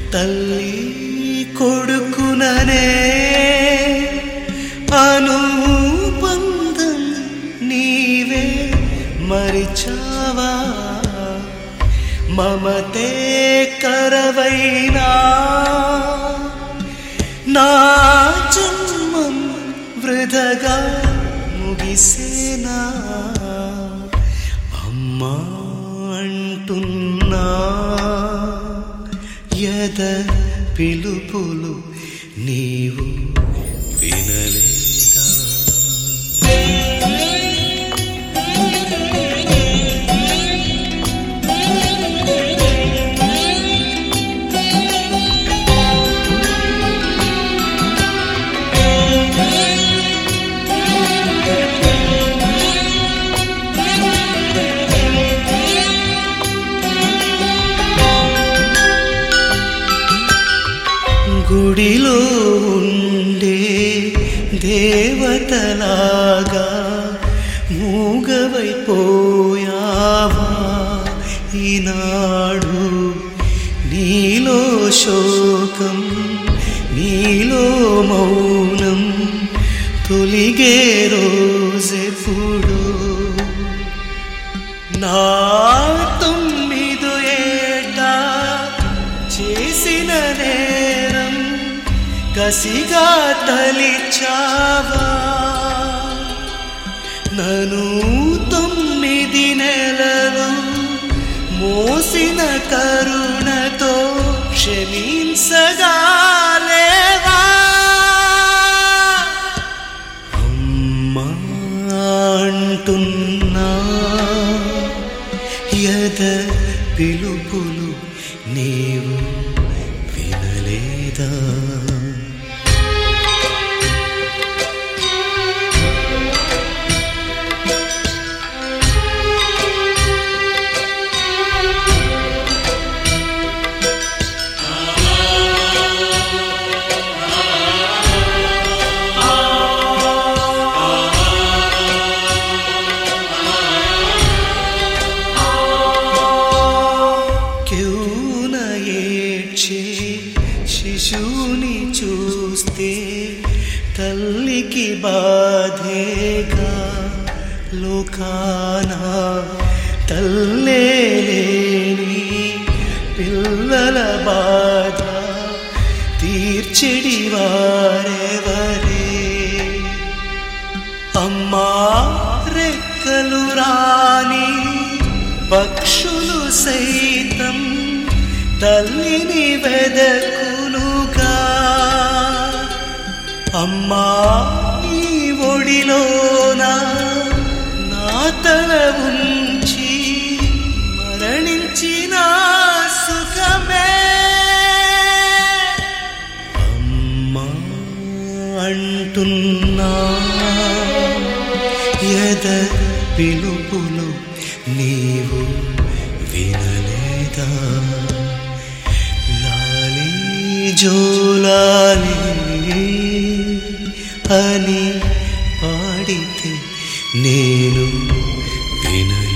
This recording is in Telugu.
తల్లి కొడుకుననే అనుబంధం నీవే మరిచావా మమతే కరవైనా నా జన్మం వృధగా ముగిసేనా అమ్మా అంటున్నా యద పిలుపులు నీవు వినలేదా గుడిలో ఉండే దేవతలాగా మూగవైపోయావా ఈనాడు నీలో శోకం నీలో మౌనం తొలిగే రోజెప్పుడు నా తొమ్మిదో ఏట చేసిన నేరం కసిగా తలిచావా నను తొమ్మిది నెలలు మోసిన కరుణతో క్షమించగాలేవా అమ్మా అంటున్నా యద పిలుపులు నీవు వినలేదా క్యూన ఏడ్చే శిశువుని చూస్తే తల్లికి బాధేగా లోకాన తల్లే లేని పిల్లల బాధ తీర్చిడి వారెవరే అమ్మా రెక్కలు రాని పక్షులు సైతం తల్లిని వెదకులుగా అమ్మా నీ ఒడిలోన నా తల ఉంచి మరణించిన సుఖమే అమ్మా అంటున్నా యద పిలుపులు నీవు వినలేదా లాలి జోలాలి అని పాడితే నేను వినలేదా